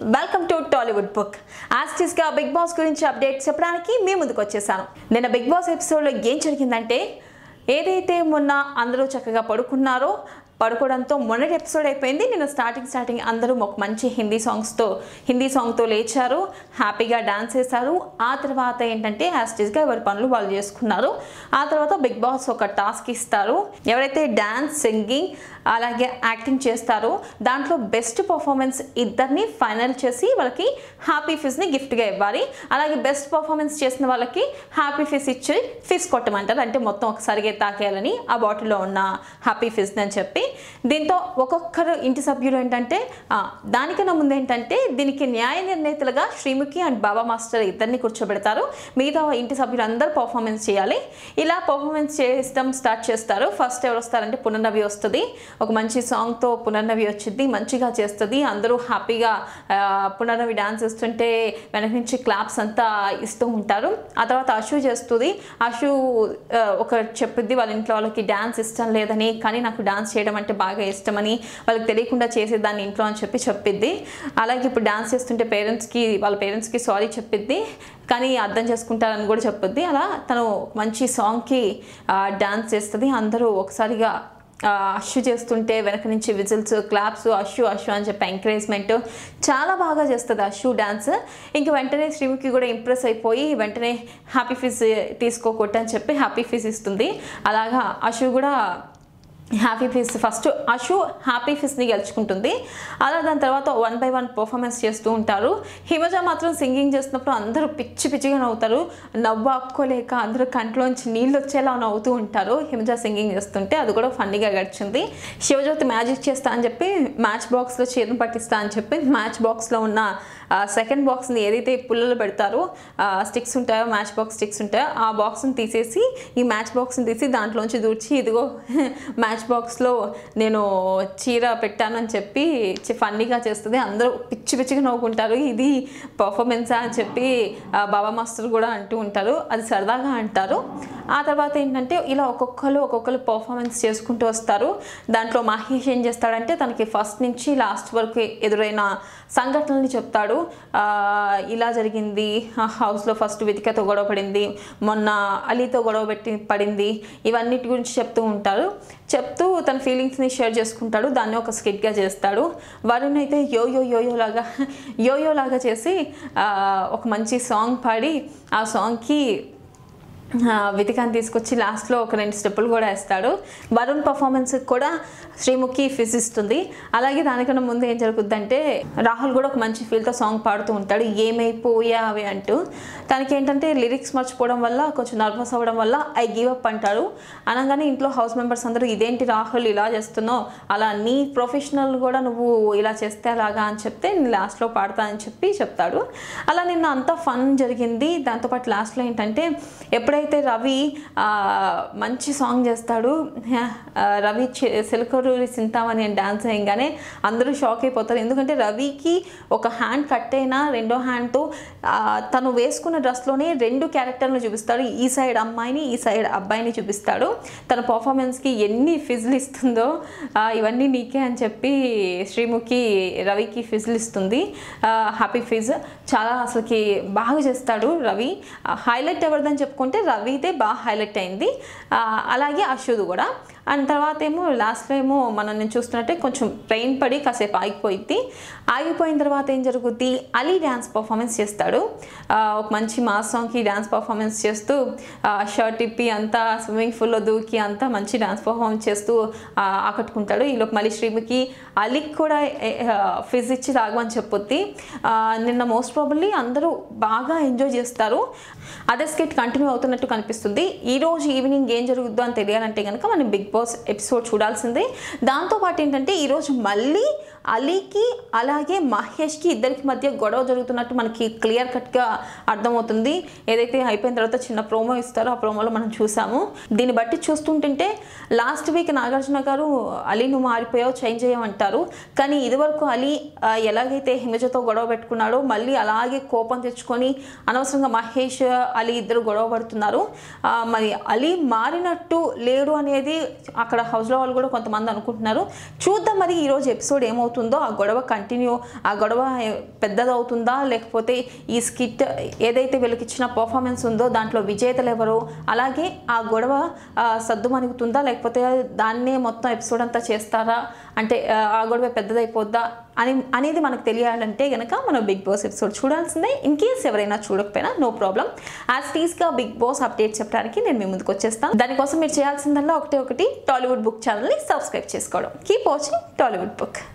welcome to Tollywood book గా బిగ్ బాస్ గురించి update చెప్పడానికి మీ ముందుకు వచ్చేసాను నిన్న బిగ్ బాస్ ఎపిసోడ్లో ఏం జరిగిందంటే ఏదైతే మొన్న అందరూ చక్కగా పడుకున్నారో పడుకోవడంతో మొన్నటి ఎపిసోడ్ అయిపోయింది నిన్న స్టార్టింగ్ స్టార్టింగ్ అందరూ ఒక మంచి హిందీ సాంగ్స్తో హిందీ సాంగ్తో లేచారు హ్యాపీగా డాన్స్ చేశారు ఆ తర్వాత ఏంటంటే యాస్టిస్గా ఎవరి పనులు వాళ్ళు చేసుకున్నారు ఆ తర్వాత బిగ్ బాస్ ఒక టాస్క్ ఇస్తారు ఎవరైతే డాన్స్ సింగింగ్ అలాగే యాక్టింగ్ చేస్తారో దాంట్లో బెస్ట్ పర్ఫార్మెన్స్ ఇద్దరిని ఫైనల్ చేసి వాళ్ళకి హ్యాపీ ఫిజ్ని గిఫ్ట్గా ఇవ్వాలి అలాగే బెస్ట్ పర్ఫార్మెన్స్ చేసిన వాళ్ళకి హ్యాపీ ఫిజ్ ఇచ్చి ఫిజ్ కొట్టమంటారు అంటే మొత్తం ఒకసారిగా తాకేయాలని ఆ బాటిల్లో ఉన్న హ్యాపీ ఫిజ్ని అని చెప్పి దీంతో ఒక్కొక్కరు ఇంటి సభ్యులు ఏంటంటే ఆ, దానికన్నా ముందు ఏంటంటే దీనికి న్యాయ నిర్ణేతలుగా శ్రీముఖి అండ్ బాబా మాస్టర్ ఇద్దరిని కూర్చోబెడతారు మిగతా ఇంటి సభ్యులు అందరూ పర్ఫార్మెన్స్ చేయాలి ఇలా పర్ఫార్మెన్స్ చేయడం స్టార్ట్ చేస్తారు ఫస్ట్ ఎవరు వస్తారంటే పునర్నవి వస్తుంది ఒక మంచి సాంగ్తో పునర్నవి వచ్చింది మంచిగా చేస్తుంది అందరూ హ్యాపీగా ఆ, పునర్నవి డాన్స్ చేస్తుంటే వెనక నుంచి క్లాప్స్ అంతా ఇస్తూ ఉంటారు ఆ తర్వాత అశు చేస్తుంది అశు ఆ, ఒక చెప్పుద్ది వాళ్ళ ఇంట్లో వాళ్ళకి డాన్స్ ఇష్టం లేదని కానీ నాకు డాన్స్ చేయడం అంటే బాగా ఇష్టమని వాళ్ళకి తెలియకుండా చేసేదాన్ని ఇంట్లో అని చెప్పి చెప్పిద్ది అలాగే ఇప్పుడు డాన్స్ చేస్తుంటే పేరెంట్స్కి వాళ్ళ పేరెంట్స్కి సారీ చెప్పిద్ది కానీ అర్థం చేసుకుంటారని కూడా చెప్పొద్ది అలా తను మంచి సాంగ్కి డాన్స్ చేస్తుంది అందరూ ఒకసారిగా ఆ, అషు చేస్తుంటే వెనక నుంచి విజిల్స్ క్లాప్స్ అషు అషు అని చెప్పి ఎంకరేజ్మెంట్ చాలా బాగా చేస్తుంది అషు డాన్స్ ఇంక వెంటనే శ్రీముఖి కూడా ఇంప్రెస్ అయిపోయి వెంటనే హ్యాపీ ఫీజ్ తీసుకోకూడదు అని చెప్పి హ్యాపీ ఫీజ్ ఇస్తుంది అలాగా అషు కూడా happy fees first Ashu happy ఫీస్ని గెలుచుకుంటుంది అలా దాని తర్వాత వన్ బై వన్ పర్ఫార్మెన్స్ చేస్తూ ఉంటారు హిమజ మాత్రం సింగింగ్ చేస్తున్నప్పుడు అందరూ పిచ్చి పిచ్చిగా నవ్వుతారు నవ్వు ఆపుకోలేక అందరూ కంట్లోంచి నీళ్ళు వచ్చేలా నవ్వుతూ ఉంటారు హిమజ సింగింగ్ చేస్తుంటే అది కూడా ఫన్నీగా గడిచింది శివజ్యోతి మ్యాజిక్ చేస్తా అని చెప్పి మ్యాచ్ బాక్స్లో చీరను పట్టిస్తా అని చెప్పి మ్యాచ్ బాక్స్లో ఉన్న సెకండ్ బాక్స్ని ఏదైతే పుల్లలు పెడతారో స్టిక్స్ ఉంటాయో మ్యాచ్ బాక్స్ స్టిక్స్ ఉంటాయో ఆ బాక్స్ని తీసేసి ఈ మ్యాచ్ బాక్స్ని తీసి దాంట్లోంచి దూర్చి ఇదిగో మ్యాచ్ బాక్స్లో నేను చీర పెట్టాను అని చెప్పి చి- ఫన్నీగా చేస్తుంది అందరూ పిచ్చి పిచ్చిగా నవ్వుకుంటారు ఇది పర్ఫార్మెన్సా అని చెప్పి ఆ, బాబా మాస్టర్ కూడా అంటూ ఉంటారు అది సరదాగా అంటారు ఆ తర్వాత ఏంటంటే ఇలా ఒక్కొక్కరు ఒక్కొక్కరు పర్ఫార్మెన్స్ చేసుకుంటూ వస్తారు దాంట్లో మహేష్ ఏం చేస్తాడంటే తనకి ఫస్ట్ నుంచి లాస్ట్ వరకు ఎదురైన సంఘటనల్ని చెప్తాడు ఆ, ఇలా జరిగింది ఆ హౌస్లో ఫస్ట్ వితికతో గొడవ పడింది మొన్న అలీతో గొడవ పెట్టి పడింది ఇవన్నిటి గురించి చెప్తూ ఉంటారు చెప్తూ తన ఫీలింగ్స్ని షేర్ చేసుకుంటాడు దాన్ని ఒక స్కిట్గా చేస్తాడు వరుణ్ అయితే యో యో యోయో లాగా యోయో లాగా చేసి ఆ, ఒక మంచి సాంగ్ పాడి ఆ సాంగ్కి వితికాన్ని తీసుకొచ్చి లాస్ట్లో ఒక రెండు స్టెప్పులు కూడా వేస్తాడు వరుణ్ పర్ఫార్మెన్స్ కూడా శ్రీముఖి ఫిజ్ ఇస్తుంది అలాగే దానికన్నా ముందు ఏం జరుగుద్దంటే రాహుల్ కూడా ఒక మంచి ఫీల్తో సాంగ్ పాడుతూ ఉంటాడు ఏమైపోయావి అంటూ తనకి ఏంటంటే లిరిక్స్ మర్చిపోవడం వల్ల కొంచెం నర్వస్ అవ్వడం వల్ల ఐ గివ్ అప్ అంటాడు అనగానే ఇంట్లో హౌస్ మెంబర్స్ అందరూ ఇదేంటి రాహుల్ ఇలా చేస్తున్నావు అలా నీ ప్రొఫెషనల్ కూడా నువ్వు ఇలా చేస్తే అలాగా అని చెప్తే నేను లాస్ట్లో పాడతా అని చెప్పి చెప్తాడు అలా నిన్న అంతా ఫన్ జరిగింది దాంతోపాటు లాస్ట్లో ఏంటంటే ఎప్పుడైతే రవి ఆ, మంచి సాంగ్ చేస్తాడు ఆ, రవి చి- సిలకరూరి సింతామని అని డాన్స్ వేయగానే అందరూ షాక్ అయిపోతారు ఎందుకంటే రవికి ఒక హ్యాండ్ కట్ అయినా రెండో హ్యాండ్తో తను వేసుకున్న డ్రెస్లోనే రెండు క్యారెక్టర్లు చూపిస్తాడు ఈ సైడ్ అమ్మాయిని ఈ సైడ్ అబ్బాయిని చూపిస్తాడు తన పర్ఫార్మెన్స్కి ఎన్ని ఫిజిల్ ఇస్తుందో ఆ, ఇవన్నీ నీకే అని చెప్పి శ్రీముఖి రవికి ఫిజిల్ ఇస్తుంది హ్యాపీ ఫిజ్ చాలా అసలుకి బాగా చేస్తాడు రవి హైలైట్ ఎవరిదని చెప్పుకుంటే రవిదే బాగా హైలైట్ అయింది ఆ, అలాగే అశుద్ కూడా అండ్ తర్వాత ఏమో లాస్ట్లో ఏమో మనం నేను చూస్తున్నట్టే కొంచెం ట్రైన్ పడి కాసేపు ఆగిపోయింది ఆగిపోయిన తర్వాత ఏం జరుగుద్ది అలీ డ్యాన్స్ పర్ఫార్మెన్స్ చేస్తాడు ఆ, ఒక మంచి మాస్ సాంగ్కి డ్యాన్స్ పర్ఫార్మెన్స్ చేస్తూ షర్ట్ ఇప్పి అంతా స్విమ్మింగ్ పూల్లో దూకి అంతా మంచి డ్యాన్స్ పర్ఫార్మెన్స్ చేస్తూ ఆ, ఆకట్టుకుంటాడు ఈలోపు మళ్ళీ శ్రీముఖి అలీకి కూడా ఫిజ్ ఇచ్చి తాగమని చెప్పొద్ది ఆ, నిన్న మోస్ట్ ప్రాబబ్లీ అందరూ బాగా ఎంజాయ్ చేస్తారు అదే స్కిట్ కంటిన్యూ అవుతున్నట్టు కనిపిస్తుంది ఈ రోజు ఈవినింగ్ ఏం జరుగుద్దో అని తెలియాలంటే కనుక మనం బిగ్ బాస్ ఎపిసోడ్ చూడాల్సిందే దాంతోపాటు ఏంటంటే ఈరోజు మళ్ళీ అలీకి అలాగే మహేష్కి ఇద్దరికి మధ్య గొడవ జరుగుతున్నట్టు మనకి క్లియర్ కట్గా అర్థమవుతుంది ఏదైతే అయిపోయిన తర్వాత చిన్న ప్రోమో ఇస్తారో ఆ ప్రోమోలో మనం చూసాము దీన్ని బట్టి చూస్తుంటుంటే లాస్ట్ వీక్ నాగార్జున గారు అలీ నువ్వు మారిపోయావు చేంజ్ చేయమంటారు కానీ ఇదివరకు అలీ ఆ, ఎలాగైతే హిమజతో గొడవ పెట్టుకున్నాడో మళ్ళీ అలాగే కోపం తెచ్చుకొని అనవసరంగా మహేష్ అలీ ఇద్దరు గొడవ పడుతున్నారు ఆ, మరి అలీ మారినట్టు లేడు అనేది అక్కడ హౌస్లో వాళ్ళు కూడా కొంతమంది అనుకుంటున్నారు చూద్దాం మరి ఈరోజు ఎపిసోడ్ ఏమవుతుంది ఏమవుతుందో ఆ గొడవ కంటిన్యూ ఆ గొడవ పెద్దదవుతుందా లేకపోతే ఈ స్కిట్ ఏదైతే వీళ్ళకి ఇచ్చిన పర్ఫార్మెన్స్ ఉందో దాంట్లో విజేతలు ఎవరు అలాగే ఆ గొడవ ఆ, సద్దుమణుగుతుందా లేకపోతే దాన్నే మొత్తం ఎపిసోడ్ అంతా చేస్తారా అంటే ఆ, ఆ గొడవ పెద్దదైపోద్దా అని అనేది మనకు తెలియాలంటే కనుక మనం బిగ్ బాస్ ఎపిసోడ్ చూడాల్సిందే ఇన్ కేస్ ఎవరైనా చూడకపోయినా నో ప్రాబ్లం యాజ్ టీస్గా బిగ్ బాస్ అప్డేట్ చెప్పడానికి నేను మీ ముందుకు వచ్చేస్తాను దానికోసం మీరు చేయాల్సిందల్లా ఒకటి ఒకటి టాలీవుడ్ బుక్ ఛానల్ని సబ్స్క్రైబ్ చేసుకోవడం కీప్ వాచింగ్ టాలీవుడ్ బుక్